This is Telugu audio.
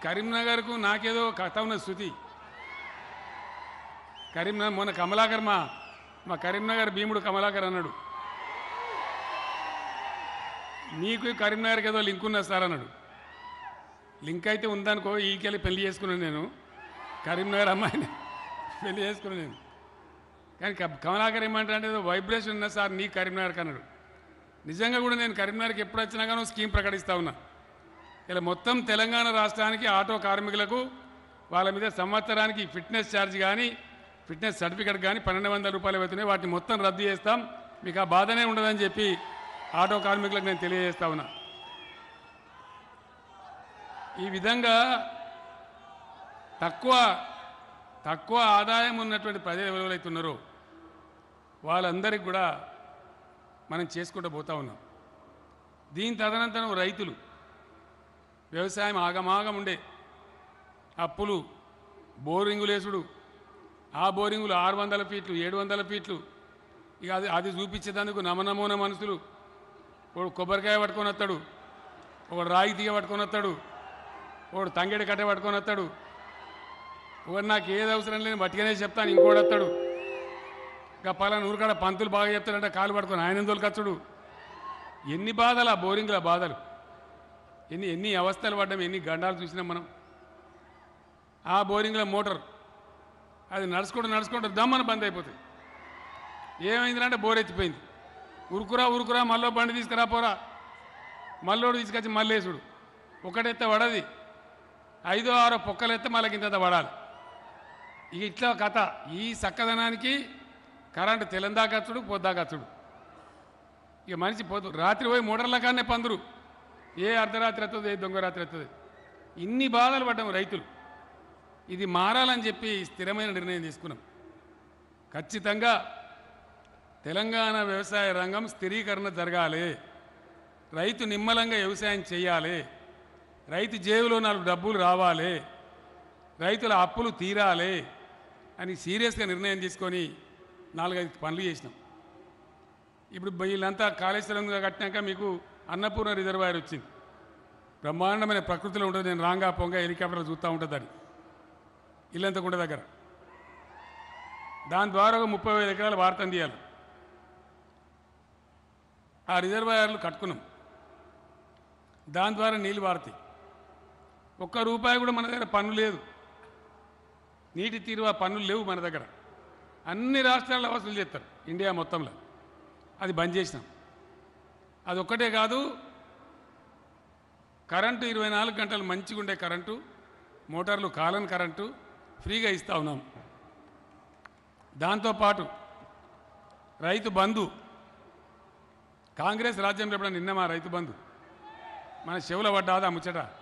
కరీంనగర్కు నాకేదో కథ ఉన్న శృతి కరీంనగర్ మొన్న కమలాకర్ మా మా కరీంనగర్ భీముడు కమలాకర్ అన్నాడు మీకు కరీంనగర్కి ఏదో లింక్ ఉన్నది సార్ అన్నాడు లింక్ అయితే ఉందనుకో ఈకెళ్ళి పెళ్లి చేసుకున్నాను నేను కరీంనగర్ అమ్మాయిని పెళ్లి చేసుకున్నాను నేను కానీ క- కమలాకర్ ఏమంటారు అంటే ఏదో వైబ్రేషన్ ఉన్నది సార్ నీ కరీంనగర్కి అన్నాడు నిజంగా కూడా నేను కరీంనగర్కి ఎప్పుడు వచ్చినా కానీ స్కీమ్ ప్రకటిస్తా ఉన్నా ఇలా మొత్తం తెలంగాణ రాష్ట్రానికి ఆటో కార్మికులకు వాళ్ళ మీద సంవత్సరానికి ఫిట్నెస్ ఛార్జ్ కానీ ఫిట్నెస్ సర్టిఫికేట్ కానీ పన్నెండు వందల రూపాయలు అవుతున్నాయి వాటిని మొత్తం రద్దు చేస్తాం మీకు ఆ బాధనే ఉండదని చెప్పి ఆటో కార్మికులకు నేను తెలియజేస్తా ఉన్నా ఈ విధంగా తక్కువ తక్కువ ఆదాయం ఉన్నటువంటి ప్రజలు ఎవరైతే ఉన్నారో వాళ్ళందరికీ కూడా మనం చేసుకుంటూ పోతా ఉన్నాం దీని తదనంతరం రైతులు వ్యవసాయం ఆగమాగం ఉండే అప్పులు బోరింగులేసుడు ఆ బోరింగులు ఆరు వందల ఫీట్లు ఏడు వందల ఫీట్లు ఇక అది అది చూపించేందుకు నమనమూన మనుషులు ఒకడు కొబ్బరికాయ పట్టుకొని వస్తాడు ఒకడు రాగి తీగ పట్టుకొని వస్తాడు ఒకడు తంగేడు కట్ట పట్టుకొని వస్తాడు ఒకడు నాకు ఏది అవసరం లేని బట్టిగానే చెప్తాను ఇంకోటి వస్తాడు ఇంకా పలానా ఊరికాడ పంతులు బాగా చెప్తాడంటే కాలు పట్టుకొని ఆయన తోలుకొచ్చుడు ఎన్ని బాధలు ఆ బోరింగ్ల బాధలు ఎన్ని ఎన్ని అవస్థలు పడ్డాం ఎన్ని గండాలు చూసినాం మనం ఆ బోరింగ్ల మోటార్ అది నడుచుకుంటూ నడుచుకుంటూ దమ్మని బంద్ అయిపోతుంది ఏమైందంటే బోర్ ఎత్తిపోయింది ఉరుకురా ఉరుకురా మళ్ళీ బండి తీసుకురా పోరా మళ్ళోడు తీసుకొచ్చి మళ్ళీ వేసుడు ఒకటెత్తే పడది ఐదో ఆరో పొక్కలు ఎత్తే మళ్ళీ ఇంత పడాలి ఇక ఇట్లా కథ ఈ చక్కదనానికి కరెంటు తెలందాకచ్చుడు పొద్దాకచ్చుడు ఇక మనిషి పోతు రాత్రి పోయి మోటార్ల కానే పందురు ఏ అర్ధరాత్రి వస్తుంది ఏ దొంగ రాత్రి వస్తుంది ఇన్ని బాధలు పడ్డాం రైతులు ఇది మారాలని చెప్పి స్థిరమైన నిర్ణయం తీసుకున్నాం ఖచ్చితంగా తెలంగాణ వ్యవసాయ రంగం స్థిరీకరణ జరగాలి రైతు నిమ్మలంగా వ్యవసాయం చేయాలి రైతు జేబులో నాలుగు డబ్బులు రావాలి రైతుల అప్పులు తీరాలి అని సీరియస్గా నిర్ణయం తీసుకొని నాలుగైదు పనులు చేసినాం ఇప్పుడు వీళ్ళంతా కాళేశ్వరం కట్టినాక మీకు అన్నపూర్ణ రిజర్వాయర్ వచ్చింది బ్రహ్మాండమైన ప్రకృతిలో ఉంటుంది నేను రాంగా పొంగ హెలికాప్టర్ చూస్తూ ఉంటుంది దాన్ని ఇల్లంతకుంట దగ్గర దాని ద్వారా ఒక ముప్పై వేల ఎకరాల వార్తం తీయాలి ఆ రిజర్వాయర్లు కట్టుకున్నాం దాని ద్వారా నీళ్ళు వారుతాయి ఒక్క రూపాయి కూడా మన దగ్గర పన్ను లేదు నీటి తీరువ పన్నులు లేవు మన దగ్గర అన్ని రాష్ట్రాల్లో వసూలు చేస్తారు ఇండియా మొత్తంలో అది బంద్ చేసినాం అది ఒక్కటే కాదు కరెంటు ఇరవై నాలుగు గంటలు మంచిగా ఉండే కరెంటు మోటార్లు కాలని కరెంటు ఫ్రీగా ఇస్తా ఉన్నాం దాంతోపాటు రైతు బంధు కాంగ్రెస్ రాజ్యంలో ఎప్పుడైనా నిన్న మా రైతు బంధు మన చెవుల పడ్డాదా ముచ్చట